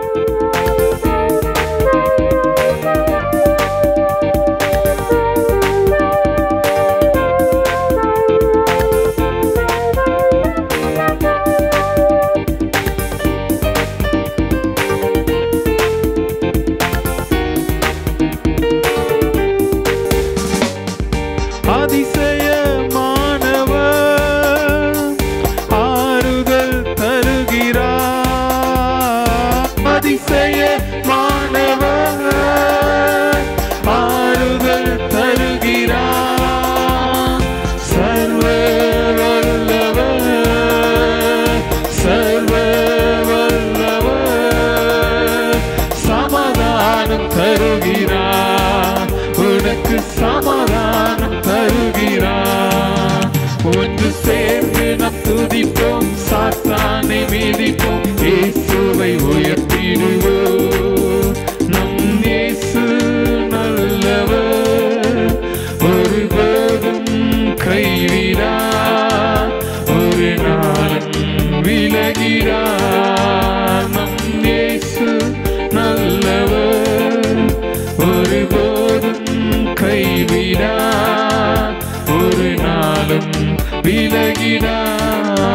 அதிசயமானவர் ஆறுதல் தருகிறார் அதிசயமானவர் ஆறுதல் தருகிறார் சர்வ வல்லவர் சர்வ வல்லவர் சமாதானம் தருகிறார் உனக்கு சமாதானம் தருகிறார் ஒன்று சேர்ந்து நாம் துதிப்போம் சாத்தானை மீதிப்போம் இயேசுவை உயர்த்திடுவோம் நம் இயேசு நல்லவர் ஒருபோதும் கைவிடார் ஒரு நாளும் விலகிறார் நம் இயேசு நல்லவர் ஒருபோதும் கைவிடார் ஒரு நாளும் விலகிடார்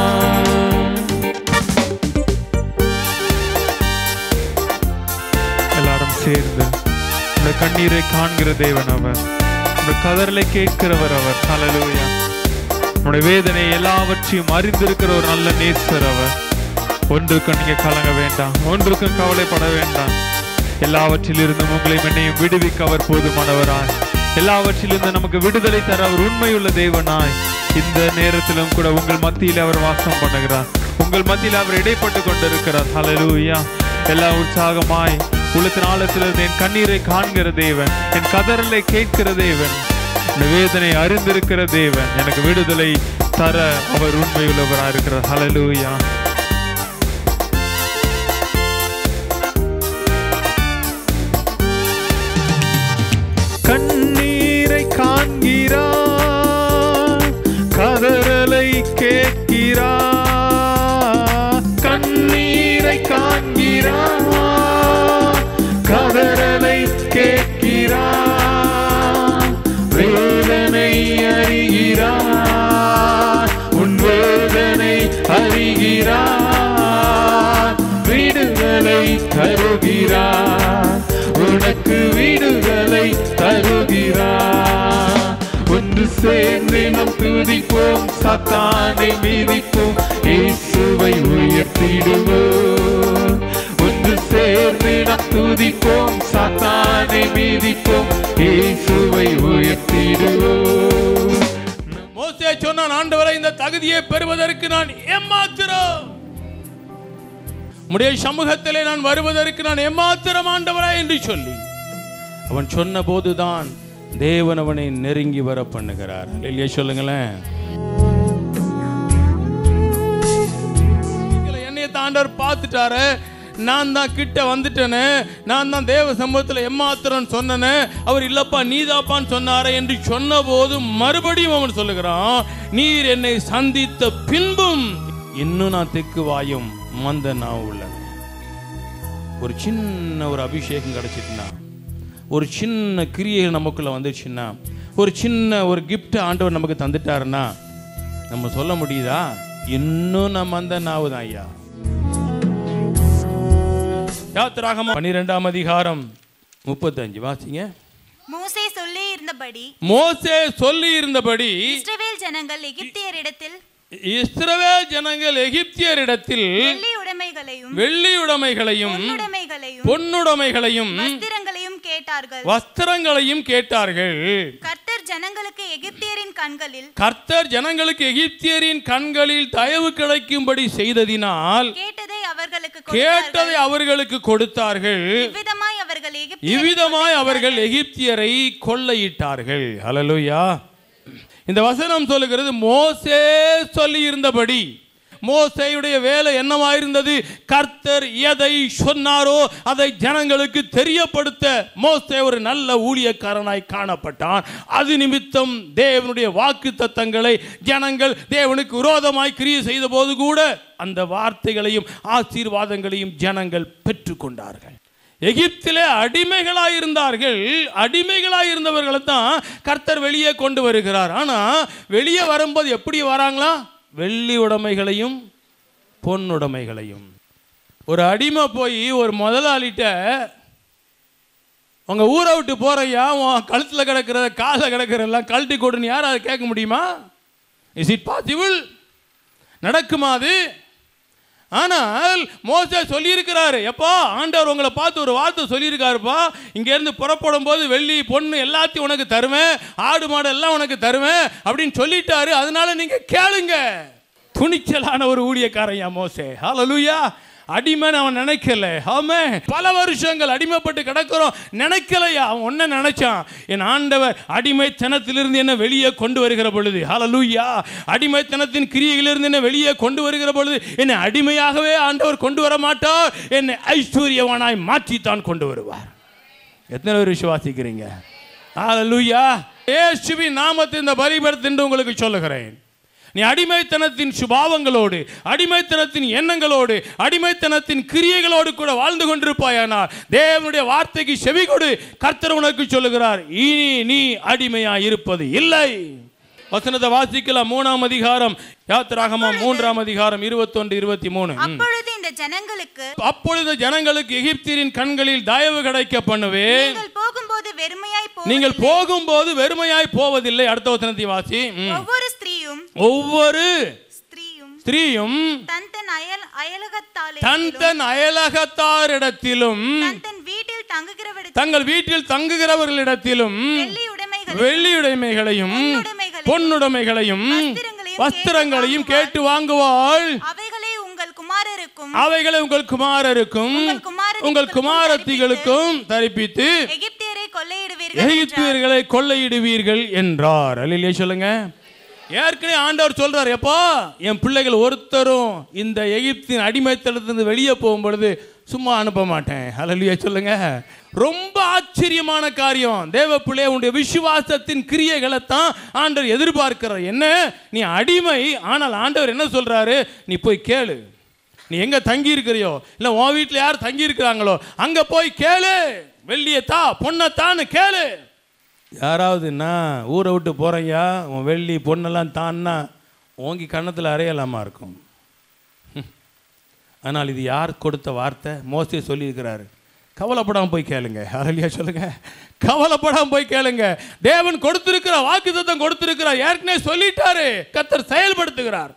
எல்லாரும் சேர்ந்து இந்த கண்ணீரை காண்கிற தேவன் அவர் இந்த கதறலை கேட்கிறவர் அவர் ஹalleluya நம்முடைய வேதனை எல்லாவற்றையும் அறிந்திருக்கிற ஒரு நல்ல நேசர் அவர் ஒன்றுக்கும் நீங்க கலங்க வேண்டாம் ஒன்றுக்கும் கவலைப்பட வேண்டாம் எல்லாவற்றிலிருந்தும் உங்களையும் என்னையும் விடுவிக்க அவர் போதுமானவராய் எல்லாவற்றிலிருந்து நமக்கு விடுதலை தர அவர் உண்மையுள்ள தேவனாய் இந்த நேரத்திலும் கூட உங்கள் மத்தியில் அவர் வாசம் பண்ணுகிறார் உங்கள் மத்தியில் அவர் இடைப்பட்டு கொண்டிருக்கிறார் ஹalleluya எல்லா உற்சாகமாய் உள்ளத்தின் ஆழத்திலிருந்து என் கண்ணீரை காண்கிற தேவன் என் கதறலை கேட்கிற தேவன் இந்த வேதனை அறிந்திருக்கிற தேவன் எனக்கு விடுதலை தர அவர் உண்மையுள்ளவராக இருக்கிறார் ஹalleluya கண்ணீரை காண்கிறார் கதறலை கேட்கிறார் கண்ணீரை காண்கிறார் கதறலை கேட்கிறார் வேதனை அறிகிறார் உன் வேதனை அறிகிறார் விடுதலை தருகிறார் உனக்கு விடுதலை தருகிறார் ஒன்று சேர்ந்து நாம் துதிப்போம் சாத்தானை மீதிப்போம் இயேசுவை உயர்த்திடுவோம் ஒன்று சேர்ந்து நாம் துதிப்போம் சாத்தானை மீதிப்போம் இயேசுவை உயர்த்திடுவோம் மோசே சொன்னான் ஆண்டவரை இந்த தகுதியை பெறுவதற்கு நான் ஏமாத்திரம் உம்முடைய சமூகத்திலே நான் வருவதற்கு நான் ஏமாத்திரம் ஆண்டவரா என்று சொல்லி அவன் சொன்ன போதுதான் தேவன் அவனை நெருங்கி வர பண்ணுகிறார் இல்லையே சொல்லுங்களேன் என்னைய தாண்டவர் பார்த்துட்டாரு நான் தான் கிட்ட வந்துட்டேனே நான் தான் தேவ சமூகத்தில் எம்மாத்திரன் சொன்னனே அவர் இல்லப்பா நீதாப்பான்னு சொன்னாரே என்று சொன்னபோது மறுபடியும் அவன் சொல்லுகிறான் நீர் என்னை சந்தித்த பின்பும் இன்னும் நான் தெக்கு வாயும் மந்த நான் உள்ளேன் ஒரு சின்ன ஒரு அபிஷேகம் கிடைச்சிட்டுனா ஒரு சின்ன கிரியைகள் நமக்குள்ள வந்துச்சுன்னா ஒரு சின்ன ஒரு கிஃப்ட் ஆண்டவர் நமக்கு தந்துட்டாருன்னா நம்ம சொல்ல முடியுதா இன்னும் நம்ம அந்த நாவு தான் ஐயா யாத்திராகமம் பன்னிரெண்டாம் அதிகாரம் முப்பத்தஞ்சு வாசிங்க மோசே சொல்லி இருந்தபடி மோசே சொல்லி இருந்தபடி இஸ்ரவேல் ஜனங்கள் எகிப்தியரிடத்தில் இஸ்ரவேல் ஜனங்கள் எகிப்தியரிடத்தில் வெள்ளி உடைமைகளையும் வெள்ளி உடைமைகளையும் பொன்னுடைமைகளையும் பொன்னுடைமைகளையும் வஸ்திரங்களையும் கேட்டார்கள் வஸ்திரங்களையும் கேட்டார்கள் கர்த்தர் ஜனங்களுக்கு எகிப்தியரின் கண்களில் கர்த்தர் ஜனங்களுக்கு எகிப்தியரின் கண்களில் தயவு கிடைக்கும்படி செய்ததினால் கேட்டதை அவர்களுக்கு கேட்டதை கொடுத்தார்கள். அவர்களுக்கு கொடுத்தார்கள் இவ்விதமாய் அவர்கள் எகிப்தியரை இவ்விதமாய் அவர்கள் எகிப்தியரை கொள்ளையிட்டார்கள் ஹalleluya இந்த வசனம் சொல்லுகிறது மோசே சொல்லி இருந்தபடி மோசையுடைய வேலை என்னவாயிருந்தது கர்த்தர் எதை சொன்னாரோ அதை ஜனங்களுக்கு தெரியப்படுத்த மோசே ஒரு நல்ல ஊழியக்காரனாய் காணப்பட்டான் அது நிமித்தம் தேவனுடைய வாக்கு தத்தங்களை ஜனங்கள் தேவனுக்கு விரோதமாய் கிரியை செய்த போது கூட அந்த வார்த்தைகளையும் ஆசீர்வாதங்களையும் ஜனங்கள் பெற்றுக்கொண்டார்கள் எகிப்திலே அடிமைகளாய் இருந்தார்கள் அடிமைகளாய் இருந்தவர்களை தான் கர்த்தர் வெளியே கொண்டு வருகிறார் ஆனா வெளியே வரும்போது எப்படி வராங்களா வெள்ளி உடைமைகளையும் பொன் உடைமைகளையும் ஒரு அடிமை போய் ஒரு முதலாளிட்ட உங்க ஊரை விட்டு போறையா உன் கழுத்துல கிடக்கிறத காலில் கிடக்கிறதெல்லாம் கழட்டி கொடுன்னு யாரும் அதை கேட்க முடியுமா இஸ் இட் பாசிபிள் நடக்குமா அது ஆனால் மோசே சொல்லியிருக்கிறாரு எப்பா ஆண்டவர் உங்களை பார்த்து ஒரு வார்த்தை சொல்லியிருக்காருப்பா இங்கேருந்து புறப்படும் போது வெள்ளி பொண்ணு எல்லாத்தையும் உனக்கு தருவேன் ஆடு மாடு எல்லாம் உனக்கு தருவேன் அப்படின்னு சொல்லிட்டாரு அதனால நீங்க கேளுங்க துணிச்சலான ஒரு ஊழியக்காரையா மோசே ஹalleluya அடிமைன்னு அவன் நினைக்கல ஆமே பல வருஷங்கள் அடிமைப்பட்டு கிடக்கிறோம் நினைக்கலையா அவன் ஒன்ன நினைச்சான் என் ஆண்டவர் அடிமைத்தனத்திலிருந்து என்ன வெளியே கொண்டு வருகிற பொழுது ஹalleluya அடிமைத்தனத்தின் கிரியையிலிருந்து என்ன வெளியே கொண்டு வருகிற பொழுது என்னை அடிமையாகவே ஆண்டவர் கொண்டு வர மாட்டார் என்னை ஐஸ்வர்யவானாய் மாற்றித்தான் கொண்டு வருவார் எத்தனை பேர் விசுவாசிக்கிறீங்க ஹalleluya இயேசுவின் நாமத்தில் இந்த பலிபடத்தின்று உங்களுக்கு சொல்லுகிறேன் நீ அடிமைத்தனத்தின் சுபாவங்களோடு அடிமைத்தனத்தின் எண்ணங்களோடு அடிமைத்தனத்தின் கிரியைகளோடு கூட வாழ்ந்து கொண்டிருப்பாயானால் தேவனுடைய வார்த்தைக்கு செவி கொடு கர்த்தர் உனக்கு சொல்லுகிறார் இனி நீ அடிமையா இருப்பது இல்லை வசனத்தை வாசிக்கலாம் மூணாம் அதிகாரம் யாத்திராகமம் மூன்றாம் அதிகாரம் இருபத்தொன்று இருபத்தி மூணு ம். அப்பொழுது இந்த ஜனங்களுக்கு அப்பொழுது ஜனங்களுக்கு எகிப்தியரின் கண்களில் தயவு கிடைக்க பண்ணுவேன் நீங்கள் போகும்போது வெறுமையாய் போ நீங்கள் போகும்போது வெறுமையாய் போவதில்லை அடுத்த வசனத்தை வாசி ம். ஒவ்வொரு ஸ்திரீயும் ஒவ்வொரு ஸ்திரீயும் ஸ்திரீயும் தன் தன் அயல் அயலகத்தாலே தன் தன் அயலகத்தாரிடத்திலும் தன் தன் வீட்டில் தங்குகிறவரிடத்தில் தங்கள் வீட்டில் தங்குகிறவர்களிடத்திலும் வெள்ளி உடைமைகள் வெள்ளியுடைமைகளையும் பொன்னுடைமைகளையும், பொன்னுடைமைகளையும் வஸ்திரங்களையும் வஸ்திரங்களையும் கேட்டு கேட்டு வாங்குவாள் அவைகளை உங்கள் குமாரருக்கும் அவைகளை உங்கள் குமாரருக்கும் உங்கள் குமாரத்திகளுக்கும் உங்கள் குமாரத்திகளுக்கும் தரிப்பித்து எகிப்தியரை கொள்ளையிடுவீர்கள் என்றார். எகிப்தியர்களை கொள்ளையிடுவீர்கள் என்றார் அல்லையே சொல்லுங்க ஏற்கனவே ஆண்டவர் சொல்றார் எப்பா என் பிள்ளைகள் ஒருத்தரும் இந்த எகிப்தின் அடிமைத்தளத்திலிருந்து வெளியே போகும் பொழுது சும்மா அனுப்ப மாட்டேன் அல்லையே சொல்லுங்க ரொம்ப ஆச்சரியமான காரியம் தேவ பிள்ளைய உன்னுடைய விசுவாசத்தின் கிரியைகளை தான் ஆண்டவர் எதிர்பார்க்கிறார் என்ன நீ அடிமை ஆனால் ஆண்டவர் என்ன சொல்றாரு நீ போய் கேளு நீ எங்க தங்கி இருக்கிறியோ இல்ல உன் வீட்டில் யார் தங்கி இருக்கிறாங்களோ அங்க போய் கேளு வெள்ளியை தா பொண்ணை தான்னு கேளு யாராவதுன்னா ஊரை விட்டு போறையா உன் வெள்ளி பொண்ணெல்லாம் தான்னா ஓங்கி கன்னத்தில் அறையலாமா இருக்கும் ஹம். ஆனால் இது யார் கொடுத்த வார்த்தை மோசே சொல்லியிருக்கிறாரு கவலைப்படாம போய் கேளுங்க அரளியா சொல்லுங்க கவலைப்படாம போய் கேளுங்க தேவன் கொடுத்திருக்கிற வாக்குத்தத்தம் கொடுத்திருக்கிறார் ஏற்கனவே சொல்லிட்டாரு கத்தர் செயல்படுத்துகிறார்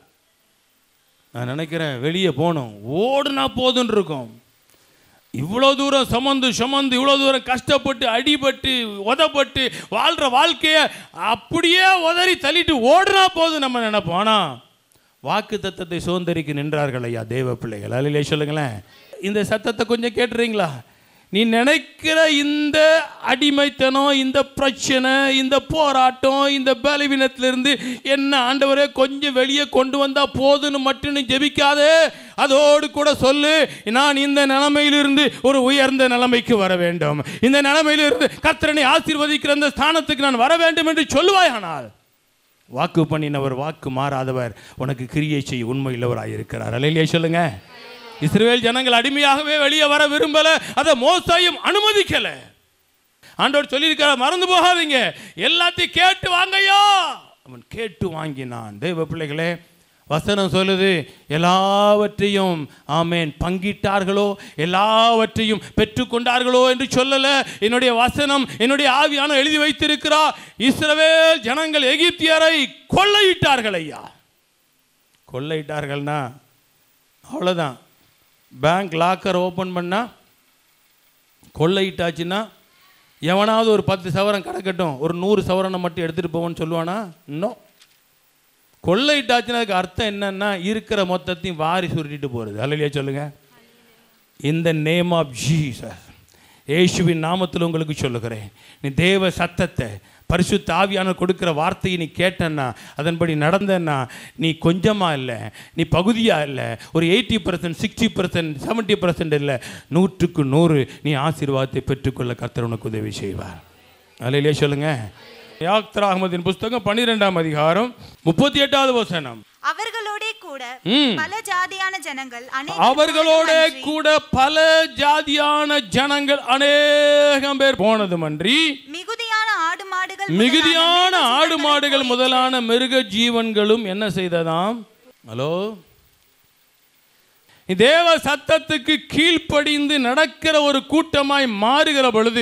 நான் நினைக்கிறேன் வெளியே போகணும் ஓடுனா போதுன்னு இருக்கும் இவ்வளோ தூரம் சுமந்து சுமந்து இவ்வளோ தூரம் கஷ்டப்பட்டு அடிபட்டு உதப்பட்டு வாழ்கிற வாழ்க்கையை அப்படியே உதறி தள்ளிட்டு ஓடுனா போதும் நம்ம நினைப்போம் ஆனால் வாக்கு தத்தத்தை சுதந்திரிக்கு நின்றார்கள் ஐயா தேவ பிள்ளைகள் அதிலே சொல்லுங்களேன் இந்த சத்தத்தை கொஞ்சம் கேட்டுறீங்களா நீ நினைக்கிற இந்த அடிமைத்தனம் இந்த பிரச்சனை இந்த போராட்டம் இந்த பலவீனத்திலிருந்து என்ன ஆண்டவரே கொஞ்சம் வெளியே கொண்டு வந்தா போதுன்னு மட்டும் நீ ஜெபிக்காதே அதோடு கூட சொல்லு நான் இந்த நிலைமையிலிருந்து ஒரு உயர்ந்த நிலைமைக்கு வர வேண்டும் இந்த நிலைமையிலிருந்து கர்த்தரனை ஆசீர்வதிக்கிற அந்த ஸ்தானத்துக்கு நான் வர வேண்டும் என்று சொல்லுவாயானால் வாக்கு பண்ணினவர் வாக்கு மாறாதவர் உனக்கு கிரியை செய்ய உண்மையுள்ளவராக இருக்கிறார் அலையிலே சொல்லுங்க இஸ்ரவேல் ஜனங்கள் அடிமையாகவே வெளியே வர விரும்பல அதை மோசையும் அனுமதிக்கல ஆண்டவர் சொல்லியிருக்கிறார் மறந்து போகாதீங்க எல்லாத்தையும் கேட்டு வாங்கய்யா அவன் கேட்டு வாங்கினான் தேவ பிள்ளைகளே வசனம் சொல்லுது எல்லாவற்றையும் ஆமேன் பங்கிட்டார்களோ எல்லாவற்றையும் பெற்றுக்கொண்டார்களோ என்று சொல்லல என்னுடைய வசனம் என்னுடைய ஆவியான எழுதி வைத்திருக்கிறார் இஸ்ரவேல் ஜனங்கள் எகிப்தியரை கொள்ளையிட்டார்கள் ஐயா கொள்ளையிட்டார்கள்னா அவ்வளோதான் பேங்க் லாக்கர் ஓப்பன் பண்ணால் கொள்ளையிட்டாச்சுன்னா எவனாவது ஒரு பத்து சவரம் கிடக்கட்டும் ஒரு நூறு சவரனை மட்டும் எடுத்துகிட்டு போவோன்னு சொல்லுவானா இன்னும் கொள்ளையிட்டாச்சுன்னா அதுக்கு அர்த்தம் என்னன்னா இருக்கிற மொத்தத்தையும் வாரி சுருட்டிட்டு போகிறது அல்லையா சொல்லுங்க இந்த நேம் ஆஃப் ஜீசஸ் இயேசுவின் நாமத்தில் உங்களுக்கு சொல்லுகிறேன் நீ தேவ சத்தத்தை பரிசுத்த ஆவியானவர் கொடுக்கிற வார்த்தையை நீ கேட்டன்னா அதன்படி நடந்தன்னா நீ கொஞ்சமாக இல்லை நீ பகுதியாக இல்லை ஒரு eighty percent sixty percent seventy percent இல்லை நூற்றுக்கு நூறு நீ ஆசீர்வாதத்தை பெற்றுக்கொள்ள கர்த்தர் உனக்கு உதவி செய்வார் அதிலே சொல்லுங்க யாக்தர் அகமதின் புஸ்தகம் பன்னிரெண்டாம் அதிகாரம் முப்பத்தி எட்டாவது வசனம் அவர்களோடே கூட ம். பல ஜாதியான ஜனங்கள் அநேக அவர்களோட போனதுமன்றி, கூட பல ஜாதியான ஜனங்கள் அநேகம் பேர் போனதுமன்றி மிகுதியான ஆடு மாடுகள் மிகுதியான முதலான ஆடு மிருக மாடுகள் ஜீவன்களும் முதலான மிருக ஜீவன்களும் என்ன செய்ததாம் ஹலோ தேவ சத்தத்துக்கு கீழ்ப்படிந்து நடக்கிற ஒரு கூட்டமாய் மாறுகிற பொழுது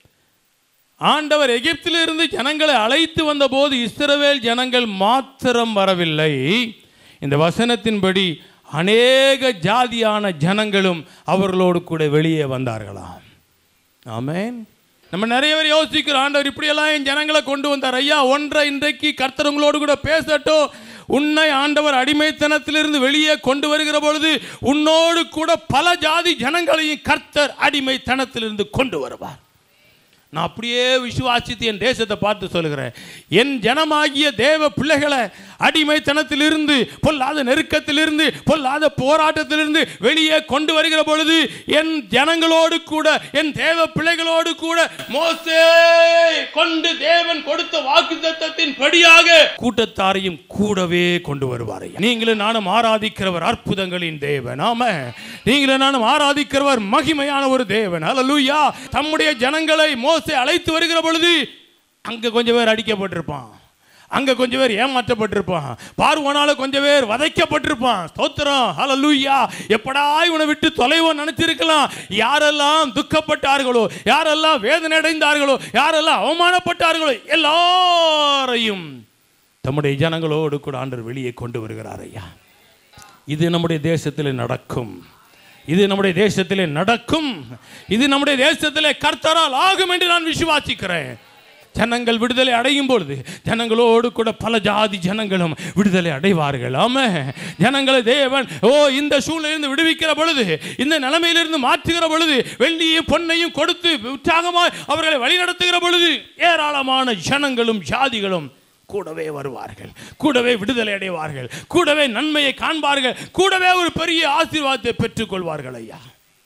ஆண்டவர் எகிப்திலிருந்து ஜனங்களை அழைத்து வந்தபோது இஸ்ரவேல் ஜனங்கள் மாத்திரம் வரவில்லை இந்த வசனத்தின்படி அநேக ஜாதியான ஜனங்களும் அவர்களோடு கூட வெளியே வந்தார்களாம் ஆமென் நம்ம நிறைய பேர் யோசிக்கிறோம் ஆண்டவர் இப்படியெல்லாம் என் ஜனங்களை கொண்டு வந்தார் ஐயா ஒன்றை இன்றைக்கு கர்த்தர் உங்களோடு கூட பேசட்டும் உன்னை ஆண்டவர் அடிமைத்தனத்திலிருந்து வெளியே கொண்டு வருகிற பொழுது உன்னோடு கூட பல ஜாதி ஜனங்களையும் கர்த்தர் அடிமைத்தனத்திலிருந்து கொண்டு வருவார் நான் அப்படியே விசுவாசித்து என் தேசத்தை பார்த்து சொல்லுகிறேன் என் ஜனமாகிய தேவ பிள்ளைகளை அடிமைத்தனத்திலிருந்து பொல்லாத நெருக்கத்திலிருந்து பொல்லாத போராட்டத்திலிருந்து வெளியே கொண்டு வருகிற பொழுது என் ஜனங்களோடு கூட என் தேவ பிள்ளைகளோடு கூட மோசே கொண்டு தேவன் கொடுத்த வாக்குத்தத்தத்தின் படியாக கூட்டத்தாரையும் கூடவே கொண்டு வருவார் நீங்களும் நானும் ஆராதிக்கிறவர் அற்புதங்களின் தேவன் ஆம நீங்களும் நானும் ஆராதிக்கிறவர் மகிமையான ஒரு தேவன் அல்லேலூயா தம்முடைய ஜனங்களை மோசே அழைத்து வருகிற பொழுது அங்க கொஞ்சம் பேர் அடிக்கப்பட்டிருப்பான் அங்க கொஞ்சம் பேர் ஏமாற்றப்பட்டிருப்பான் பார்வனால கொஞ்சம் பேர் வதைக்கப்பட்டிருப்பான் ஸ்தோத்திரம் ஹalleluya எப்படா இவனை விட்டு தொலைவோம் நினைச்சிருக்கலாம் யாரெல்லாம் துக்கப்பட்டார்களோ யாரெல்லாம் வேதனை அடைந்தார்களோ யாரெல்லாம் அவமானப்பட்டார்களோ எல்லாரையும் தம்முடைய ஜனங்களோடு கூட ஆண்டவர் வெளியே கொண்டு வருகிறார் ஐயா இது நம்முடைய தேசத்தில் நடக்கும் இது நம்முடைய தேசத்திலே நடக்கும் இது நம்முடைய தேசத்திலே கர்த்தரால் ஆகும் என்று நான் விசுவாசிக்கிறேன் ஜனங்கள் விடுதலை அடையும் பொழுது ஜனங்களோடு கூட பல ஜாதி ஜனங்களும் விடுதலை அடைவார்கள் ஆமா ஜனங்களை தேவன் ஓ இந்த சூழ்நிலையிலிருந்து விடுவிக்கிற பொழுது இந்த நிலைமையிலிருந்து மாற்றுகிற பொழுது வெள்ளியும் பொன்னையும் கொடுத்து உற்சாகமாய் அவர்களை வழிநடத்துகிற பொழுது ஏராளமான ஜனங்களும் ஜாதிகளும் கூடவே வருவார்கள் கூடவே விடுதலை அடைவார்கள் கூடவே நன்மையை காண்பார்கள் கூடவே ஒரு பெரிய ஆசீர்வாதத்தை பெற்றுக்கொள்வார்கள் ஐயா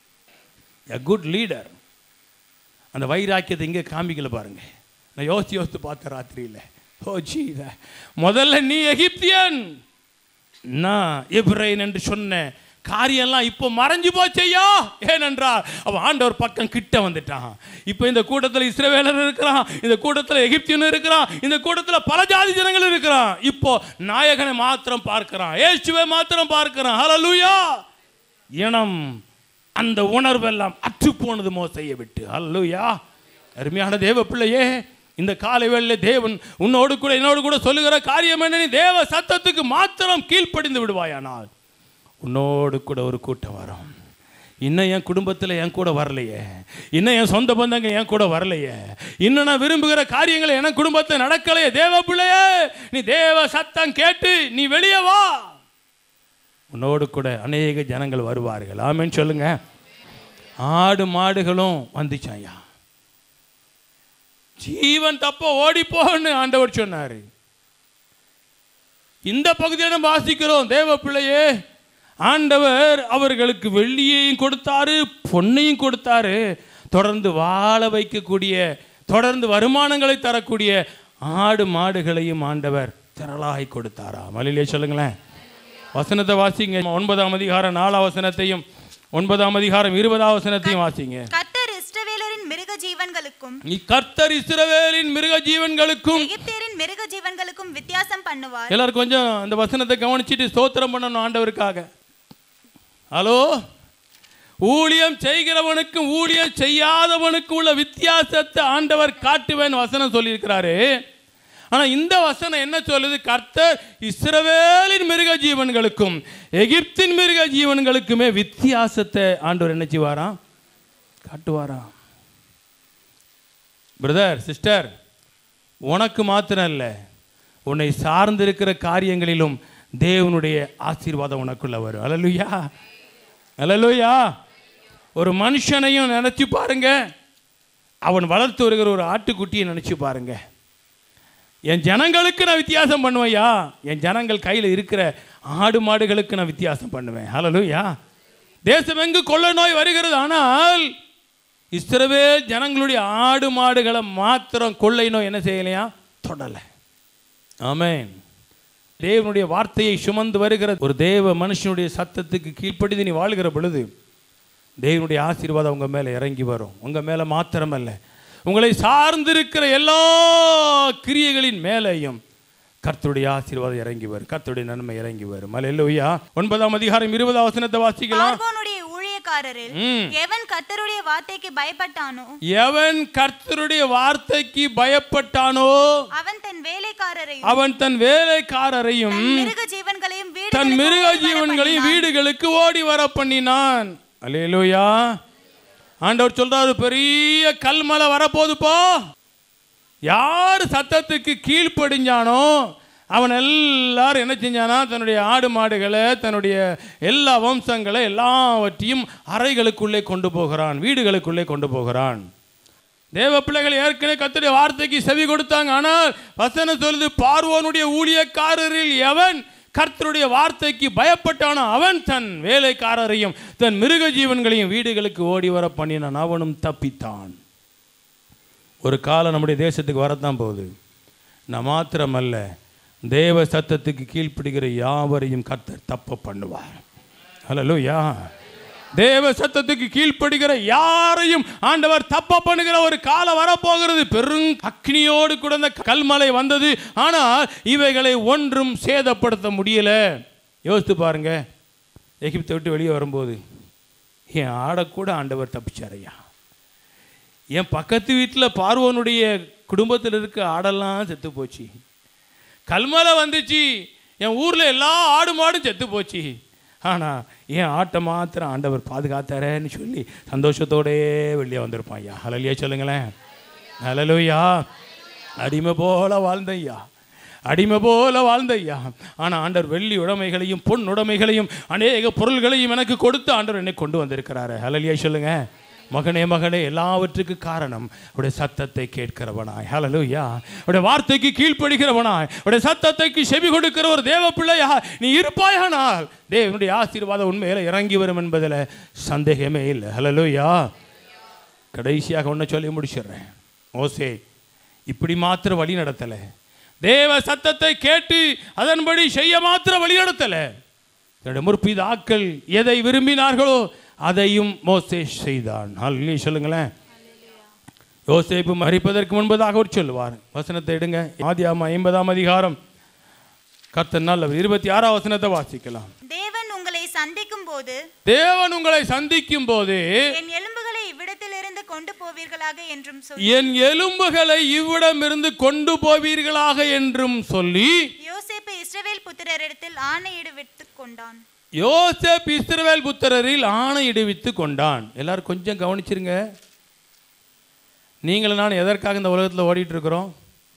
எ குட் லீடர் அந்த வைராக்கியத்தை இங்கே காமிக்கல பாருங்க நான் யோசிச்சு யோசித்து பார்த்தேன் ராத்திரியில் ஓ ஜீத முதல்ல நீ எகிப்தியன் நான் எப்ரைன் என்று சொன்ன காரியம்லாம் இப்போ மறைஞ்சு போச்சையா ஏனென்றால் அவன் ஆண்டவர் பக்கம் கிட்ட வந்துட்டான் இப்போ இந்த கூட்டத்தில் இஸ்ரவேலர் இருக்கிறான் இந்த கூட்டத்தில் எகிப்தியன் இருக்கிறான் இந்த கூட்டத்தில் பல ஜாதி ஜனங்கள் இருக்கிறான் இப்போ நாயகனை மாத்திரம் பார்க்கிறான் ஏசுவை மாத்திரம் பார்க்கிறான் ஹalleluya இனம் அந்த உணர்வெல்லாம் அற்று போனது மோசையை விட்டு ஹalleluya அருமையான தேவ பிள்ளையே இந்த காலை வேளையிலே தேவன் உன்னோடு கூட என்னோடு கூட சொல்லுகிற காரியம் என்ன நீ தேவ சத்தத்துக்கு மாத்திரம் கீழ்ப்படிந்து விடுவாயானால் உன்னோடு கூட ஒரு கூட்டம் வரும் இன்னும் என் குடும்பத்தில் என் கூட வரலையே இன்னும் என் சொந்த பந்தங்க என் கூட வரலையே இன்னும் நான் விரும்புகிற காரியங்களை என் குடும்பத்தில் நடக்கலையே தேவ பிள்ளையே நீ தேவ சத்தம் கேட்டு நீ வெளியே வா உன்னோடு கூட அநேக ஜனங்கள் வருவார்கள் ஆமென்னு சொல்லுங்க ஆடு மாடுகளும் வந்துச்சாயா ஜீவன் தப்ப ஓடிப்போன்னு ஆண்டவர் சொன்னார் இந்த பகுதியை நம்ம வாசிக்கிறோம் தேவ பிள்ளையே ஆண்டவர் அவர்களுக்கு வெள்ளியையும் கொடுத்தாரு பொன்னையும் கொடுத்தாரு தொடர்ந்து வாழ வைக்கக்கூடிய தொடர்ந்து வருமானங்களை தரக்கூடிய ஆடு மாடுகளையும் ஆண்டவர் திரளாய் கொடுத்தாரா மலிலே சொல்லுங்களேன் வசனத்தை வாசிங்க ஒன்பதாம் அதிகாரம் நாலாம் வசனத்தையும் ஒன்பதாம் அதிகாரம் இருபதாம் வசனத்தையும் வாசிங்க கர்த்தர் இஸ்ரவேலரின் மிருக ஜீவன்களுக்கும் நீ கர்த்தர் இஸ்ரவேலின் மிருக ஜீவன்களுக்கும் எகிப்தியரின் மிருக ஜீவன்களுக்கும் வித்தியாசம் பண்ணுவார் எல்லாரும் கொஞ்சம் அந்த வசனத்தை கவனிச்சிட்டு ஸ்தோத்திரம் பண்ணணும் ஆண்டவருக்காக ஹலோ ஊழியம் செய்கிறவனுக்கும் ஊழியம் செய்யாதவனுக்கும் உள்ள வித்தியாசத்தை ஆண்டவர் காட்டுவேன் வசனம் சொல்லியிருக்கிறாரு ஆனா இந்த வசனம் என்ன சொல்லுது கர்த்தர் இஸ்ரவேலின் மிருக ஜீவன்களுக்கும் எகிப்தின் மிருக ஜீவன்களுக்குமே வித்தியாசத்தை ஆண்டவர் என்ன செய்வாராம் காட்டுவாராம் பிரதர் சிஸ்டர் உனக்கு மாத்திரம் இல்லை உன்னை சார்ந்திருக்கிற காரியங்களிலும் தேவனுடைய ஆசீர்வாதம் உனக்குள்ள வரும் அலலுயா அலலுயா ஒரு மனுஷனையும் நினைச்சு பாருங்க அவன் வளர்த்து வருகிற ஒரு ஆட்டுக்குட்டியை நினைச்சு பாருங்க என் ஜனங்களுக்கு நான் வித்தியாசம் பண்ணுவேன்யா என் ஜனங்கள் கையில் இருக்கிற ஆடு மாடுகளுக்கு நான் வித்தியாசம் பண்ணுவேன் ஹalleluya தேசம் எங்கு கொள்ள நோய் வருகிறது ஆனால் இஸ்ரவேல் ஜனங்களுடைய ஆடு மாடுகளை மாத்திரம் கொள்ளை நோய் என்ன செய்யலையா தொடலை ஆமென் தேவனுடைய வார்த்தையை சுமந்து வருகிற ஒரு தேவ மனுஷனுடைய சத்தத்துக்கு கீழ்ப்படிந்து நீ வாழ்கிற பொழுது தேவனுடைய ஆசீர்வாதம் உங்கள் மேலே இறங்கி வரும் உங்கள் மேலே மாத்திரமல்ல உங்களை சார்ந்திருக்கிற எல்லா கிரியைகளின் மேலேயும் கர்த்தருடைய ஆசீர்வாதம் இறங்கி வரும் கர்த்தருடைய நன்மை இறங்கி வரும் அல்லேலூயா ஒன்பதாம் அதிகாரம் இருபதாம் வசனத்தை வாசிக்கலாம் பார்வோனுடைய ஊழியக்காரரில் ம். எவன் கர்த்தருடைய வார்த்தைக்கு பயப்பட்டானோ எவன் கர்த்தருடைய வார்த்தைக்கு பயப்பட்டானோ அவன் தன் வேலைக்காரரையும் அவன் தன் வேலைக்காரரையும் தன் மிருக ஜீவன்களையும் தன் வீடுகளுக்கு மிருக ஓடி வர ஜீவன்களையும் பண்ணினான். வீடுகளுக்கு ஓடி வர பண்ணினான் அல்லேலூயா ஆண்டவர் சொல்றாரு பெரிய கல்மலை வரப்போகுதுப்பா யார் சத்தத்துக்கு கீழ்ப்படிஞ்சானோ அவன் எல்லாரும் என்ன செஞ்சானா தன்னுடைய ஆடு மாடுகளை தன்னுடைய எல்லா வம்சங்களை எல்லாவற்றையும் அறைகளுக்குள்ளே கொண்டு போகிறான் வீடுகளுக்குள்ளே கொண்டு போகிறான் தேவ பிள்ளைகள் ஏற்கனவே கர்த்தருடைய வார்த்தைக்கு செவி கொடுத்தாங்க ஆனால் வசனம் சொல்லுது பார்வோனுடைய ஊழியக்காரரில் எவன் கர்த்தருடைய வார்த்தைக்கு பயப்பட்டானோ அவன் தன் வேலைக்காரரையும் தன் மிருக ஜீவன்களையும் வீடுகளுக்கு ஓடி வர பண்ணினான் அவனும் தப்பித்தான் ஒரு காலம் நம்முடைய தேசத்துக்கு வரத்தான் போகுது நான் மாத்திரமல்ல தேவ சத்தத்துக்கு கீழ்ப்படுகிற யாவரையும் கர்த்தர் தப்ப பண்ணுவார் ஹalleluya தேவ சத்தத்துக்கு கீழ்ப்படுகிற யாரையும் ஆண்டவர் தப்ப பண்ணுகிற ஒரு காலம் வரப்போகிறது பெரும் அக்னியோடு கூட இந்த கல்மலை வந்தது ஆனால் இவைகளை ஒன்றும் சேதப்படுத்த முடியல யோசித்து பாருங்க எகிப்தை விட்டு வெளியே வரும்போது என் ஆடக்கூட ஆண்டவர் தப்பிச்சாரையா என் பக்கத்து வீட்டில் பார்வோனுடைய குடும்பத்தில் இருக்க ஆடெல்லாம் செத்து போச்சு கல்மலை வந்துச்சு என் ஊரில் எல்லா ஆடு மாடும் செத்து போச்சு ஆனால் என் ஆட்டை மாத்திரம் ஆண்டவர் பாதுகாத்தாரேன்னு சொல்லி சந்தோஷத்தோடயே வெளியே வந்திருப்பான் ஐயா ஹலலியா சொல்லுங்களேன் ஹலலுயா அடிமை போல வாழ்ந்த ஐயா அடிமை போல வாழ்ந்த ஐயா ஆனால் ஆண்டவர் வெள்ளி உடைமைகளையும் பொன் உடைமைகளையும் அநேக பொருள்களையும் எனக்கு கொடுத்து ஆண்டவர் என்னை கொண்டு வந்திருக்கிறாரு ஹலலியா சொல்லுங்க மகனே மகனே எல்லாவற்றுக்கு காரணம் உடைய சத்தத்தை கேட்கிறவனாய் ஹalleluya உடைய வார்த்தைக்கு கீழ்ப்படுகிறவனாய் உடைய சத்தத்தைக்கு செவி கொடுக்கிற ஒரு தேவ பிள்ளையா நீ இருப்பாயானால் தேவனுடைய ஆசீர்வாதம் உண்மையில இறங்கி வரும் என்பதில் சந்தேகமே இல்லை ஹalleluya கடைசியாக ஒன்று சொல்லி முடிச்சிடுறேன் ஓசே இப்படி மாத்திர வழி நடத்தலை தேவ சத்தத்தை கேட்டு அதன்படி செய்ய மாத்திர வழி நடத்தலை தன்னுடைய முற்பிதாக்கள் எதை விரும்பினார்களோ அதையும் மோசே செய்தான் அல்லி சொல்லுங்களேன் யோசேப்பு மறிப்பதற்கு முன்பதாக அவர் சொல்லுவார் வசனத்தை எடுங்க ஆதியாம ஐம்பதாம் அதிகாரம் கர்த்தர் நல்ல இருபத்தி ஆறாம் வசனத்தை வாசிக்கலாம் தேவன் உங்களை சந்திக்கும் போது தேவன் உங்களை சந்திக்கும் போது என் எலும்புகளை இவ்விடத்திலிருந்து கொண்டு போவீர்களாக என்றும் சொல்லி என் எலும்புகளை இவ்விடமிருந்து கொண்டு போவீர்களாக என்றும் சொல்லி யோசேப்பு இஸ்ரவேல் புத்திரரிடத்தில் ஆணையிடுவித்துக் கொண்டான் யோசேப் இஸ்ரவேல் புத்திரரில் ஆணையிடுவித்து கொண்டான் எல்லாரும் கொஞ்சம் கவனிச்சிருங்க நீங்களும் நான் எதற்காக இந்த உலகத்தில் ஓடிட்டு இருக்கிறோம்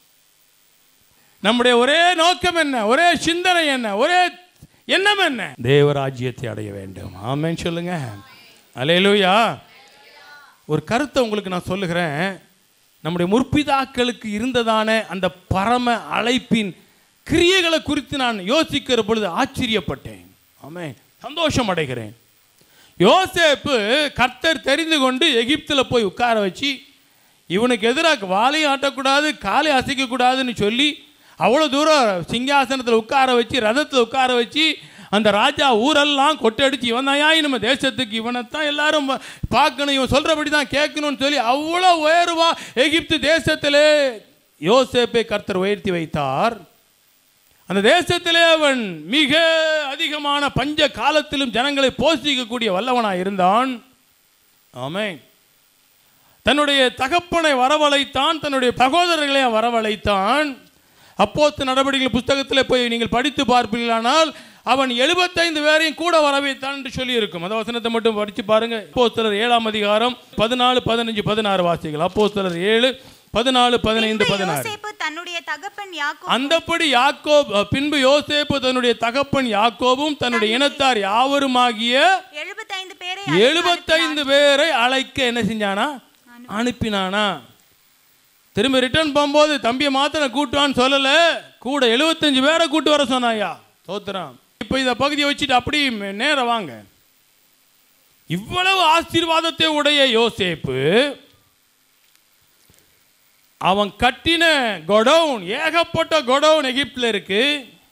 நம்முடைய ஒரே நோக்கம் என்ன ஒரே சிந்தனை என்ன ஒரே எண்ணம் என்ன தேவராஜ்யத்தை அடைய வேண்டும் ஆமென்னு சொல்லுங்க அலையலூயா ஒரு கருத்தை உங்களுக்கு நான் சொல்லுகிறேன் நம்முடைய முற்பிதாக்களுக்கு இருந்ததான அந்த பரம அழைப்பின் கிரியைகளை குறித்து நான் யோசிக்கிற பொழுது ஆச்சரியப்பட்டேன் ஆமே சந்தோஷம் அடைகிறேன் யோசேப்பு கர்த்தர் தெரிந்து கொண்டு எகிப்தில் போய் உட்கார வச்சு இவனுக்கு எதிராக வாலையும் ஆட்டக்கூடாது காலை அசைக்கக்கூடாதுன்னு சொல்லி அவ்வளோ தூரம் சிங்காசனத்தில் உட்கார வச்சு ரதத்தில் உட்கார வச்சு அந்த ராஜா ஊரெல்லாம் கொட்டடிச்சு இவன் தான் நம்ம தேசத்துக்கு இவனைத்தான் எல்லாரும் பா- பார்க்கணும் இவன் சொல்கிறபடி தான் கேட்கணும்னு சொல்லி அவ்வளோ உயர்வா எகிப்து தேசத்திலே யோசேப்பை கர்த்தர் உயர்த்தி வைத்தார் அந்த தேசத்திலே அவன் மிக அதிகமான பஞ்ச காலத்திலும் ஜனங்களை போஷிக்கக்கூடிய வல்லவனாய் இருந்தான் ஆமென் தன்னுடைய தகப்பனை வரவழைத்தான் தன்னுடைய சகோதரர்களை வரவழைத்தான் அப்போத்து நடவடிக்கைகள் புஸ்தகத்தில் போய் நீங்கள் படித்து பார்ப்பீர்களானால் அவன் எழுபத்தைந்து பேரையும் கூட வரவைத்தான் என்று சொல்லி இருக்கும் அந்த வசனத்தை மட்டும் படித்து பாருங்க அப்போஸ்தலர் ஏழாம் அதிகாரம் பதினாலு பதினஞ்சு பதினாறு வாசிகள் அப்போஸ்தலர் ஏழு பதினாலு பதினைந்து பின்பு பதினாறு யோசேப்பு தன்னுடைய தகப்பன் யாக்கோபு அந்தப்படி யாக்கோப் பின்பு யோசேப்பு தன்னுடைய தகப்பன் யாக்கோபும் தன்னுடைய இனத்தார் யாவருமாகிய எழுபத்தைந்து பேரை எழுபத்தைந்து பேரை அழைக்க என்ன செஞ்சானா அனுப்பினானா திரும்பி ரிட்டர்ன் போகும்போது தம்பியை மாத்திரம் கூட்டுவான்னு சொல்லலை கூட எழுபத்தஞ்சு பேரை கூட்டு வர சொன்னாயா தோத்துறான் இப்போ இந்த பகுதியை வச்சுட்டு அப்படி நேரம் வாங்க இவ்வளவு ஆசீர்வாதத்தை உடைய யோசேப்பு அவன் கட்டின கொடவுன் ஏகப்பட்ட கொடவுன் எகிப்தில் இருக்கு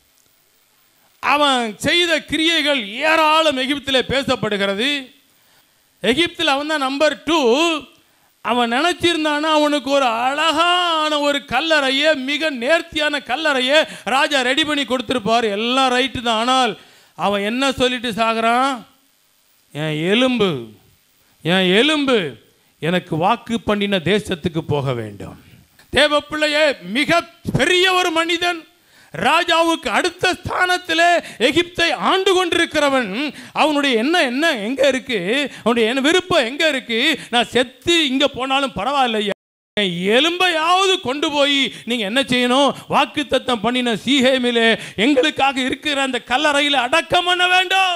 அவன் செய்த கிரியைகள் ஏராளம் எகிப்தில் பேசப்படுகிறது எகிப்தில் அவன் தான் நம்பர் டூ அவன் நினச்சிருந்தானா அவனுக்கு ஒரு அழகான ஒரு கல்லறையை மிக நேர்த்தியான கல்லறையை ராஜா ரெடி பண்ணி கொடுத்துருப்பார் எல்லாம் ரைட்டு தான் ஆனால் அவன் என்ன சொல்லிட்டு சாகுறான் என் எலும்பு என் எலும்பு எனக்கு வாக்கு பண்ணின தேசத்துக்கு போக வேண்டும் தேவ பிள்ளையே மிக பெரிய ஒரு மனிதன் ராஜாவுக்கு அடுத்த ஸ்தானத்திலே எகிப்தை ஆண்டு கொண்டிருக்கிறவன் அவனுடைய என்ன என்ன எங்க இருக்கு அவனுடைய என்ன விருப்பம் எங்க இருக்கு நான் செத்து இங்க போனாலும் பரவாயில்லையா என் எலும்பையாவது கொண்டு போய் நீங்க என்ன செய்யணும் வாக்கு தத்தம் பண்ணின சீஹேமிலே எங்களுக்காக இருக்கிற அந்த கல்லறையில் அடக்கம் பண்ண வேண்டும்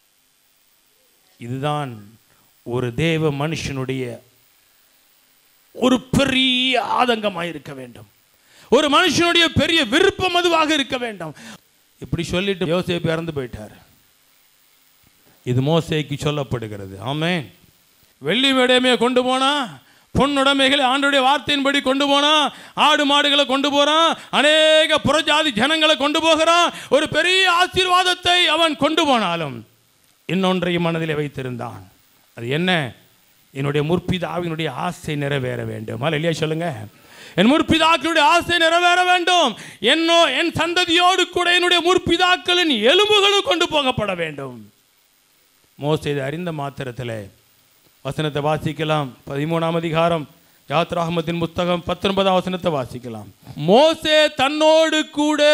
இதுதான் ஒரு தேவ மனுஷனுடைய ஒரு பெரிய ஆதங்கமாக இருக்க வேண்டும் ஒரு மனுஷனுடைய பெரிய விருப்பம் அதுவாக இருக்க வேண்டும் இப்படி சொல்லிட்டு யோசேப்பு இறந்து போயிட்டார் இது மோசேக்கு சொல்லப்படுகிறது ஆமென் வெள்ளி மேடையமே கொண்டு போனா பொன்னுடைமைகளை ஆண்டுடைய வார்த்தையின்படி கொண்டு போனா ஆடு மாடுகளை கொண்டு போறான் அநேக புறஜாதி ஜனங்களை கொண்டு போகிறான் ஒரு பெரிய ஆசீர்வாதத்தை அவன் கொண்டு போனாலும் இன்னொன்றையும் மனதிலே வைத்திருந்தான் அது என்ன என்னுடைய முற்பிதாவினுடைய ஆசை நிறைவேற வேண்டும் அல்ல இல்லையா சொல்லுங்க என் முற்பிதாக்களுடைய ஆசை நிறைவேற வேண்டும் என்னோ என் சந்ததியோடு கூட என்னுடைய முற்பிதாக்களின் எலும்புகளும் கொண்டு போகப்பட வேண்டும் மோசே இதை அறிந்த மாத்திரத்தில் வசனத்தை வாசிக்கலாம் பதிமூணாம் அதிகாரம் யாத்ராகமத்தின் புத்தகம் பத்தொன்பதாம் வசனத்தை வாசிக்கலாம் மோசே தன்னோடு கூட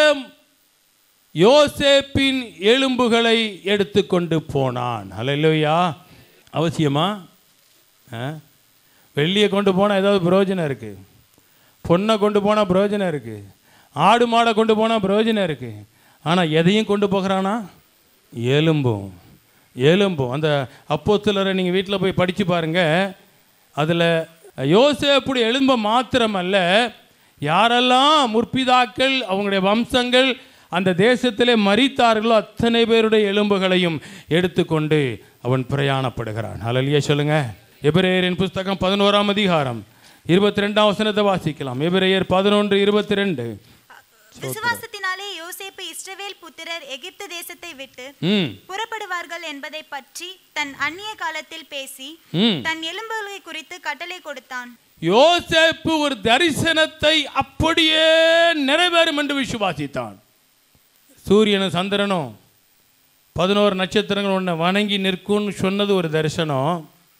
யோசேப்பின் எலும்புகளை எடுத்துக்கொண்டு போனான் ஹalleluya அவசியமா ஆ? வெள்ளியை கொண்டு போனால் ஏதாவது பிரயோஜனம் இருக்குது பொண்ணை கொண்டு போனால் பிரயோஜனம் இருக்குது ஆடு மாடை கொண்டு போனால் பிரயோஜனம் இருக்குது ஆனால் எதையும் கொண்டு போகிறானா எலும்பும் எலும்பும் அந்த அப்போஸ்தலரை நீங்கள் வீட்டில் போய் படித்து பாருங்கள் அதில் யோசேப்புடைய எலும்பை மாத்திரமல்ல யாரெல்லாம் முற்பிதாக்கள் அவங்களுடைய வம்சங்கள் அந்த தேசத்திலே மரித்தார்களோ அத்தனை பேருடைய எலும்புகளையும் எடுத்துக்கொண்டு அவன் பிரயாணப்படுகிறான் ஹalleluya சொல்லுங்க எபிரேயரின் புஸ்தகம் பதினோராம் அதிகாரம் இருபத்தி ரெண்டாம் வசனத்தை வாசிக்கலாம் எபிரேயர் பதினொன்று இருபத்தி ரெண்டு விசுவாசத்தினாலே யோசேப்பு இஸ்ரவேல் புத்திரர் எகிப்து தேசத்தை விட்டு ம் புறப்படுவார்கள் என்பதை பற்றி தன் அந்நிய காலத்தில் பேசி ம் தன் எலும்புகளை குறித்து கட்டளை கொடுத்தான் யோசேப்பு ஒரு தரிசனத்தை அப்படியே நிறைவேறும் என்று விசுவாசித்தான் சூரியனும் சந்திரனும் பதினோரு நட்சத்திரங்கள் ஒன்று வணங்கி நிற்கும்னு சொன்னது ஒரு தரிசனம்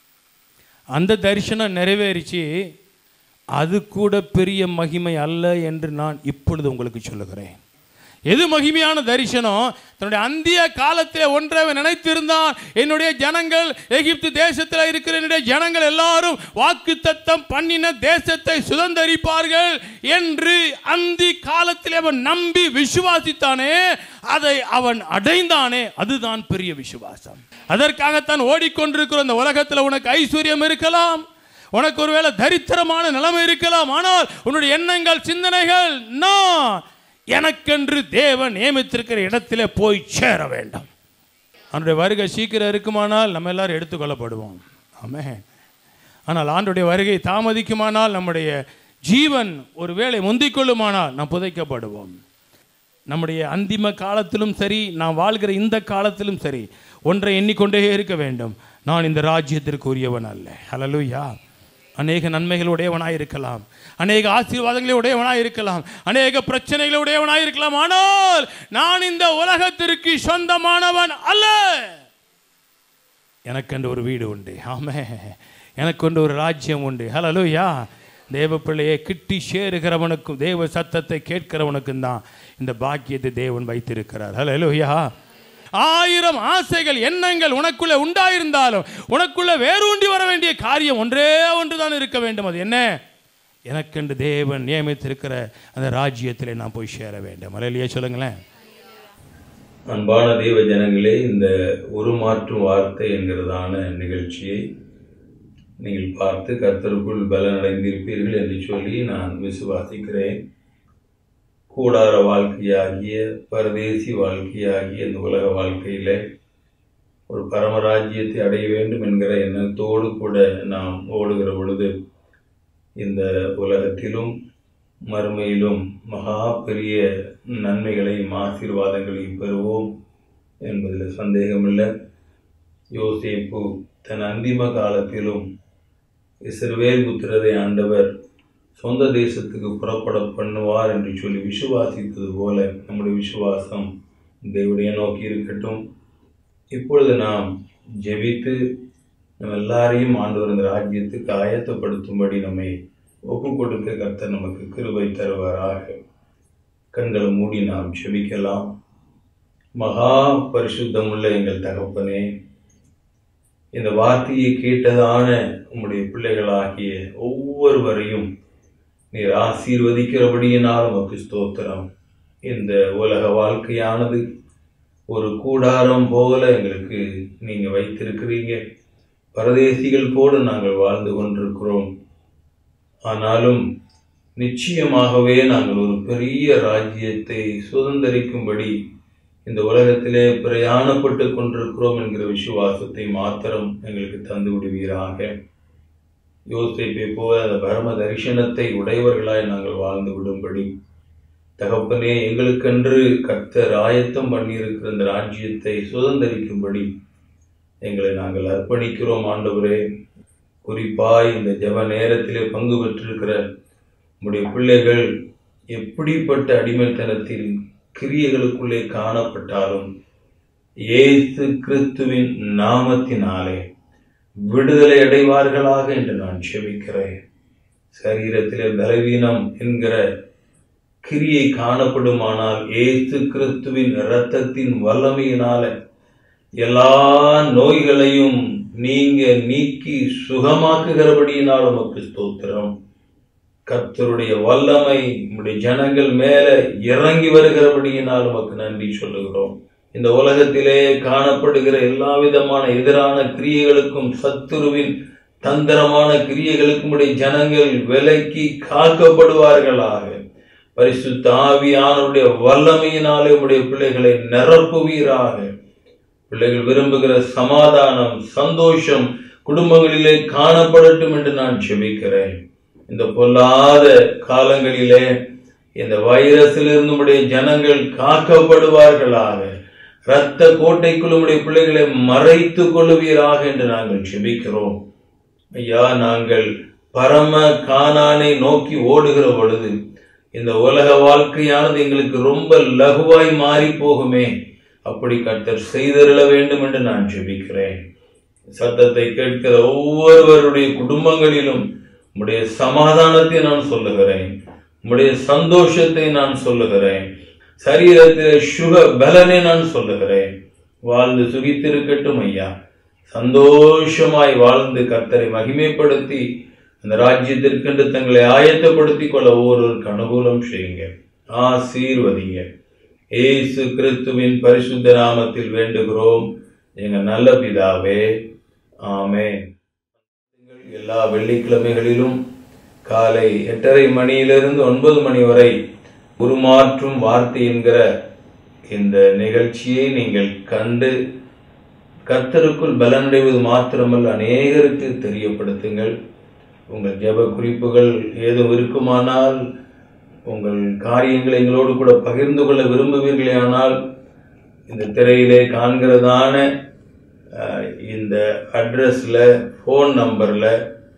அந்த தரிசனம் நிறைவேறிச்சு அது கூட பெரிய மகிமை அல்ல என்று நான் இப்பொழுது உங்களுக்கு சொல்லுகிறேன் எது மகிமையான தரிசனம் தன்னுடைய அந்திய காலத்தில் ஒன்றை அவன் நினைத்திருந்தான் என்னுடைய ஜனங்கள் எகிப்து தேசத்தில் இருக்கிற என்னுடைய ஜனங்கள் எல்லாரும் வாக்கு தத்தம் பண்ணின தேசத்தை சுதந்தரிப்பார்கள் என்று அந்தி காலத்தில் அவன் நம்பி விசுவாசித்தானே அதை அவன் அடைந்தானே அதுதான் பெரிய விசுவாசம் அதற்காகத்தான் ஓடிக்கொண்டிருக்கிற இந்த உலகத்தில் உனக்கு ஐஸ்வர்யம் இருக்கலாம் உனக்கு ஒருவேளை தரித்திரமான நிலைமை இருக்கலாம் ஆனால் உன்னுடைய எண்ணங்கள் சிந்தனைகள் நான் எனக்கென்று தேவன் நியமித்திருக்கிற இடத்திலே போய் சேர வேண்டும் அவனுடைய வருகை சீக்கிரம் இருக்குமானால் நம்ம எல்லாரும் எடுத்துக்கொள்ளப்படுவோம் ஆமே ஆனால் ஆண்டுடைய வருகை தாமதிக்குமானால் நம்முடைய ஜீவன் ஒருவேளை முந்திக் கொள்ளுமானால் நாம் புதைக்கப்படுவோம் நம்முடைய அந்திம காலத்திலும் சரி நாம் வாழ்கிற இந்த காலத்திலும் சரி ஒன்றை எண்ணிக்கொண்டே இருக்க வேண்டும் நான் இந்த ராஜ்யத்திற்கு உரியவன் அல்ல ஹalleluya அநேக நன்மைகள் உடையவனாய் இருக்கலாம் அநேக ஆசீர்வாதங்களை உடையவனாய் இருக்கலாம் அநேக பிரச்சனைகளை உடையவனாய் இருக்கலாம் ஆனால் நான் இந்த உலகத்திற்கு சொந்தமானவன் அல்ல எனக்கென்று ஒரு வீடு உண்டு ஆமே எனக்கென்று ஒரு ராஜ்யம் உண்டு ஹalleluya தேவ பிள்ளையை கிட்டி சேருகிறவனுக்கும் தேவ சத்தத்தை கேட்கிறவனுக்கும் தான் இந்த பாக்கியத்தை தேவன் வைத்திருக்கிறார் ஹalleluya ஆயிரம் ஆசைகள் எண்ணங்கள் உனக்குள்ளே உண்டாயிருந்தாலும் உனக்குள்ள வேரூண்டி வர வேண்டிய காரியம் ஒன்றே ஒன்றுதான் இருக்க வேண்டும் அது என்ன எனக்கென்று தேவன் நியமித்திருக்கிற அந்த ராஜ்யத்திலே நான் போய் சேர வேண்டும் அலையிலேயே சொல்லுங்களேன் அன்பான தெய்வ ஜனங்களே இந்த உருமாற்றும் வார்த்தை என்கிறதான நிகழ்ச்சியை நீங்கள் பார்த்து கர்த்தருக்குள் பலனடைந்திருப்பீர்கள் என்று சொல்லி நான் விசுவாசிக்கிறேன் கூடார வாழ்க்கையாகிய பரதேசி வாழ்க்கையாகிய இந்த உலக வாழ்க்கையில ஒரு பரமராஜ்யத்தை அடைய வேண்டும் என்கிற எண்ணத்தோடு கூட நாம் ஓடுகிற பொழுது இந்த உலகத்திலும் மறுமையிலும் மகா பெரிய நன்மைகளையும் ஆசீர்வாதங்களையும் பெறுவோம் என்பதில் சந்தேகமில்லை யோசேப்பு தன் அந்திம காலத்திலும் இஸ்ரவேல் புத்திரரை ஆண்டவர் சொந்த தேசத்துக்கு புறப்பட பண்ணுவார் என்று சொல்லி விசுவாசித்தது போல நம்முடைய விசுவாசம் தேவடைய நோக்கி இருக்கட்டும் இப்பொழுது நாம் ஜெபித்து நம்ம எல்லாரையும் ஆண்டவர் இந்த ராஜ்யத்துக்கு ஆயத்தப்படுத்தும்படி நம்மை ஒப்பு கொடுக்க கர்த்தர் நமக்கு கிருபை தருவாராக கண்களை மூடி நாம் ஜெபிக்கலாம் மகா பரிசுத்தமுள்ள எங்கள் தகப்பனே இந்த வார்த்தையை கேட்டதான உம்முடைய பிள்ளைகளாகிய ஒவ்வொருவரையும் நீர் ஆசீர்வதிக்கிறபடியினால் உமக்கு ஸ்தோத்திரம் இந்த உலக வாழ்க்கையானது ஒரு கூடாரம் போல எங்களுக்கு நீங்க வைத்திருக்கிறீங்க பரதேசிகள் போல நாங்கள் வாழ்ந்து கொண்டிருக்கிறோம் ஆனாலும் நிச்சயமாகவே நாங்கள் ஒரு பெரிய ராஜ்யத்தை சுதந்திரிக்கும்படி இந்த உலகத்திலே பிரயாணப்பட்டு கொண்டிருக்கிறோம் என்கிற விசுவாசத்தை மாத்திரம் எங்களுக்கு தந்து விடுவீராக யோசிப்பை போல அந்த பரம தரிசனத்தை உடையவர்களாய் நாங்கள் வாழ்ந்து விடும்படி தகப்பனே எங்களுக்கென்று கர்த்தர் ஆயத்தம் பண்ணியிருக்கிற இந்த ராஜ்யத்தை சுதந்திரிக்கும்படி எங்களை நாங்கள் அர்ப்பணிக்கிறோம் ஆண்டவரே குறிப்பாய் இந்த ஜெப நேரத்திலே பங்கு பெற்றிருக்கிற உம்முடைய பிள்ளைகள் எப்படிப்பட்ட அடிமைத்தனத்தில் கிரியைகளுக்குள்ளே காணப்பட்டாலும் இயேசு கிறிஸ்துவின் நாமத்தினாலே விடுதலை அடைவார்களாக என்று நான் செபிக்கிறேன் சரீரத்திலே பலவீனம் என்கிற கிரியை காணப்படுமானால் இயேசு கிறிஸ்துவின் இரத்தத்தின் வல்லமையினால எல்லா நோய்களையும் நீங்க நீக்கி சுகமாக்குகிறபடியினால் உமக்கு ஸ்தோத்திரம் கர்த்தருடைய வல்லமை உம்முடைய ஜனங்கள் மேல இறங்கி வருகிறபடியினால் உமக்கு நன்றி சொல்லுகிறோம் இந்த உலகத்திலே காணப்படுகிற எல்லா விதமான எதிரான கிரியைகளுக்கும் சத்துருவின் தந்திரமான கிரியைகளுக்கும் உடைய ஜனங்கள் விலக்கி காக்கப்படுவார்களாக பரிசுத்த ஆவியானுடைய வல்லமையினாலே உடைய பிள்ளைகளை நிரப்புவீராக பிள்ளைகள் விரும்புகிற சமாதானம் சந்தோஷம் குடும்பங்களிலே காணப்படட்டும் என்று நான் ஜெபிக்கிறேன் இந்த பொல்லாத காலங்களிலே இந்த வைரஸிலிருந்து உடைய ஜனங்கள் காக்கப்படுவார்களாக இரத்த கோட்டைக்குள் உடைய பிள்ளைகளை மறைத்து கொள்ளுவீராக என்று நாங்கள் ஜெபிக்கிறோம் ஐயா நாங்கள் பரம கானானை நோக்கி ஓடுகிற பொழுது இந்த உலக வாழ்க்கையானது எங்களுக்கு ரொம்ப லகுவாய் மாறி போகுமே அப்படி கர்த்தர் செய்தருள வேண்டும் என்று நான் ஜெபிக்கிறேன் சத்தத்தை கேட்கிற ஒவ்வொருவருடைய குடும்பங்களிலும் உம்முடைய சமாதானத்தை நான் சொல்லுகிறேன் உம்முடைய சந்தோஷத்தை நான் சொல்லுகிறேன் சரீரத்தில் சுக பலனை நான் சொல்லுகிறேன் வாழ்ந்து சுகித்திருக்கட்டும் ஐயா சந்தோஷமாய் வாழ்ந்து கர்த்தரை மகிமைப்படுத்தி அந்த ராஜ்யத்திற்கென்று தங்களை ஆயத்தப்படுத்திக் கொள்ள ஒவ்வொருவருக்கு அனுகூலம் செய்யுங்க ஆசீர்வதிங்க ஏசு கிறிஸ்துவின் பரிசுத்த நாமத்தில் வேண்டுகிறோம் எங்க நல்ல பிதாவே ஆமென் எல்லா வெள்ளிக்கிழமைகளிலும் காலை எட்டரை மணியிலிருந்து ஒன்பது மணி வரை உருமாற்றும் வார்த்தை என்கிற இந்த நிகழ்ச்சியை நீங்கள் கண்டு கர்த்தருக்குள் பலனடைவது மாத்திரமல்ல அநேகருக்கு தெரியப்படுத்துங்கள் உங்கள் ஜெப குறிப்புகள் ஏதும் இருக்குமானால் உங்கள் காரியங்களை எங்களோடு கூட பகிர்ந்து கொள்ள விரும்புவீர்களேயானால் இந்த திரையிலே காண்கிறதான அஹ், இந்த அட்ரஸில் ஃபோன் நம்பரில்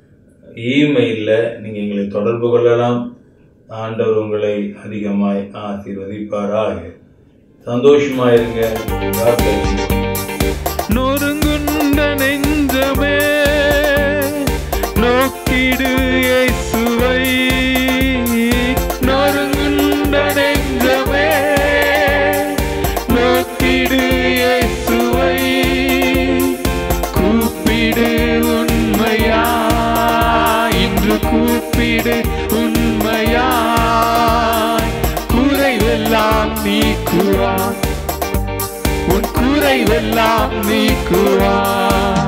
இமெயிலில் நீங்கள் எங்களை தொடர்பு கொள்ளலாம் ஆண்டவர் உங்களை அதிகமாய் ஆசீர்வதிப்பாராக சந்தோஷமாயிருங்க God bless you. நொறுங்குண்ட நெஞ்சமே நோக்கிடு இயேசுவை நொறுங்குண்ட நெஞ்சமே நோக்கிடு இயேசுவை கூப்பிடு உண்மையா இன்று கூப்பிடு உண்மையா குறைவெல்லாம் நீக்குவான் உன் குறைவெல்லாம் நீக்குவான்